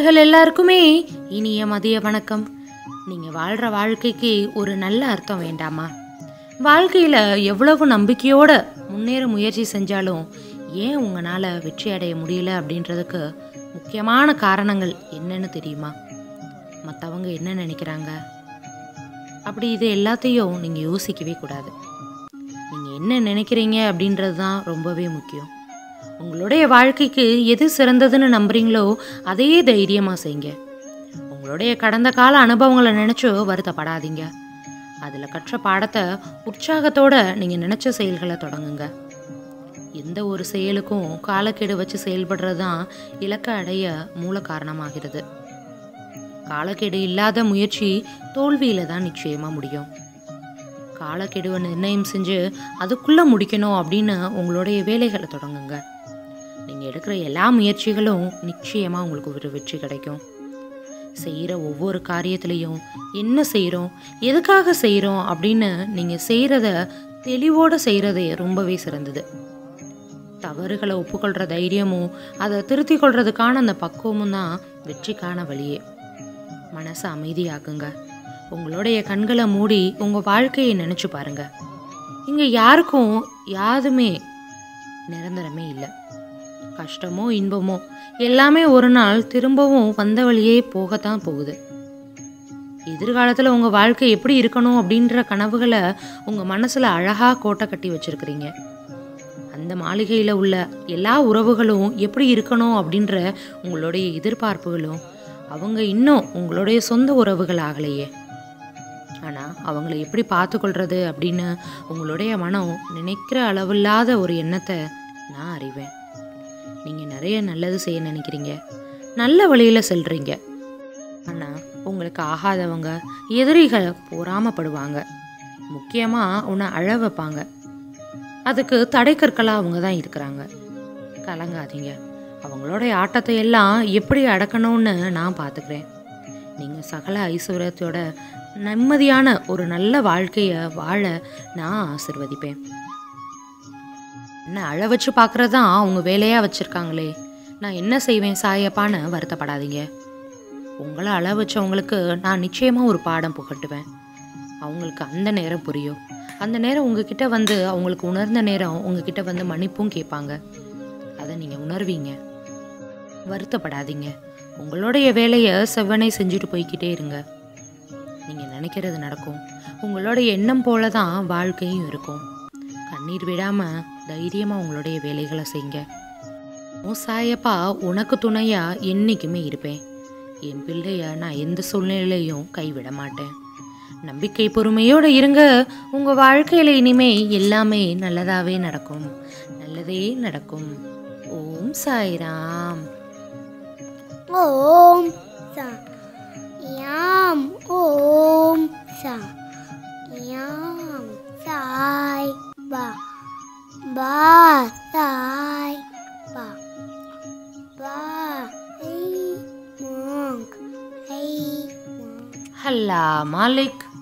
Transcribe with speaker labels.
Speaker 1: நேயர்கள் எல்லாருக்குமே இனிய மதிய வணக்கம் நீங்கள் வாழ்கிற வாழ்க்கைக்கு ஒரு நல்ல அர்த்தம் வேண்டாமா வாழ்க்கையில் எவ்வளவு நம்பிக்கையோட முன்னேற முயற்சி செஞ்சாலும் ஏன் உங்களால் வெற்றி அடைய முடியல அப்படின்றதுக்கு முக்கியமான காரணங்கள் என்னன்னு தெரியுமா மற்றவங்க என்ன நினைக்கிறாங்க அப்படி இது எல்லாத்தையும் நீங்கள் யோசிக்கவே கூடாது நீங்கள் என்ன நினைக்கிறீங்க அப்படின்றது தான் ரொம்பவே முக்கியம் உங்களுடைய வாழ்க்கைக்கு எது சிறந்ததுன்னு நம்புறீங்களோ அதையே தைரியமாக செய்யுங்க உங்களுடைய கடந்த கால அனுபவங்களை நினச்சோ வருத்தப்படாதீங்க அதில் கற்ற பாடத்தை உற்சாகத்தோட நீங்கள் நினச்ச செயல்களை தொடங்குங்க எந்த ஒரு செயலுக்கும் காலக்கெடு வச்சு செயல்படுறது தான் இலக்கை அடைய மூல காரணமாகிறது காலக்கெடு இல்லாத முயற்சி தோல்வியில் தான் நிச்சயமாக முடியும் காலக்கெடுவை நிர்ணயம் செஞ்சு அதுக்குள்ளே முடிக்கணும் அப்படின்னு உங்களுடைய வேலைகளை தொடங்குங்க நீங்கள் எடுக்கிற எல்லா முயற்சிகளும் நிச்சயமாக உங்களுக்கு ஒரு வெற்றி கிடைக்கும் செய்கிற ஒவ்வொரு காரியத்துலேயும் என்ன செய்கிறோம் எதுக்காக செய்கிறோம் அப்படின்னு நீங்கள் செய்கிறத தெளிவோடு செய்கிறதே ரொம்பவே சிறந்தது தவறுகளை ஒப்புக்கொள்கிற தைரியமும் அதை திருத்திக் கொள்றதுக்கான அந்த பக்குவமும் தான் வெற்றிக்கான வழியே மனசை அமைதியாக்குங்க உங்களுடைய கண்களை மூடி உங்கள் வாழ்க்கையை நினச்சி பாருங்க இங்கே யாருக்கும் யாதுமே நிரந்தரமே இல்லை கஷ்டமோ இன்பமோ எல்லாமே ஒரு நாள் திரும்பவும் வந்த வழியே போகத்தான் போகுது எதிர்காலத்தில் உங்கள் வாழ்க்கை எப்படி இருக்கணும் அப்படின்ற கனவுகளை உங்கள் மனசில் அழகாக கோட்டை கட்டி வச்சுருக்கிறீங்க அந்த மாளிகையில் உள்ள எல்லா உறவுகளும் எப்படி இருக்கணும் அப்படின்ற உங்களுடைய எதிர்பார்ப்புகளும் அவங்க இன்னும் உங்களுடைய சொந்த உறவுகள் ஆகலையே ஆனால் அவங்கள எப்படி பார்த்துக்கொள்றது அப்படின்னு உங்களுடைய மனம் நினைக்கிற அளவில்லாத ஒரு எண்ணத்தை நான் அறிவேன் நீங்கள் நிறைய நல்லது செய்ய நினைக்கிறீங்க நல்ல வழியில் செல்றீங்க ஆனால் உங்களுக்கு ஆகாதவங்க எதிரிகள் பொறாமப்படுவாங்க முக்கியமாக உன்னை அழ வைப்பாங்க அதுக்கு தடைக்கற்களாக அவங்க தான் இருக்கிறாங்க கலங்காதீங்க அவங்களுடைய ஆட்டத்தை எல்லாம் எப்படி அடக்கணும்னு நான் பார்த்துக்கிறேன் நீங்கள் சகல ஐஸ்வர்யத்தோட நிம்மதியான ஒரு நல்ல வாழ்க்கையை வாழ நான் ஆசிர்வதிப்பேன் என்ன அழ வச்சு பார்க்குறது தான் அவங்க வேலையாக வச்சுருக்காங்களே நான் என்ன செய்வேன் சாயப்பான்னு வருத்தப்படாதீங்க உங்களை அழ வச்சவங்களுக்கு நான் நிச்சயமாக ஒரு பாடம் புகட்டுவேன் அவங்களுக்கு அந்த நேரம் புரியும் அந்த நேரம் உங்ககிட்ட வந்து அவங்களுக்கு உணர்ந்த நேரம் உங்ககிட்ட வந்து மன்னிப்பும் கேட்பாங்க அதை நீங்கள் உணர்வீங்க வருத்தப்படாதீங்க உங்களுடைய வேலையை செவ்வனை செஞ்சுட்டு போய்க்கிட்டே இருங்க நீங்கள் நினைக்கிறது நடக்கும் உங்களுடைய எண்ணம் போல தான் வாழ்க்கையும் இருக்கும் கண்ணீர் விடாமல் தைரியமாக உங்களுடைய வேலைகளை செய்யுங்க உன் சாயப்பா உனக்கு துணையா என்றைக்குமே இருப்பேன் என் பிள்ளைய நான் எந்த சூழ்நிலையிலையும் கைவிட மாட்டேன் நம்பிக்கை பொறுமையோடு இருங்க உங்கள் வாழ்க்கையில் இனிமே எல்லாமே நல்லதாகவே நடக்கும் நல்லதே நடக்கும் ஓம் சாய்ராம்
Speaker 2: ஓம் சா யாம் ஓம் சா யாம் சாய் பா பா சாய் பா பா ஐ மாங் ஐ மாங்
Speaker 1: ஹல்லா மாலிக்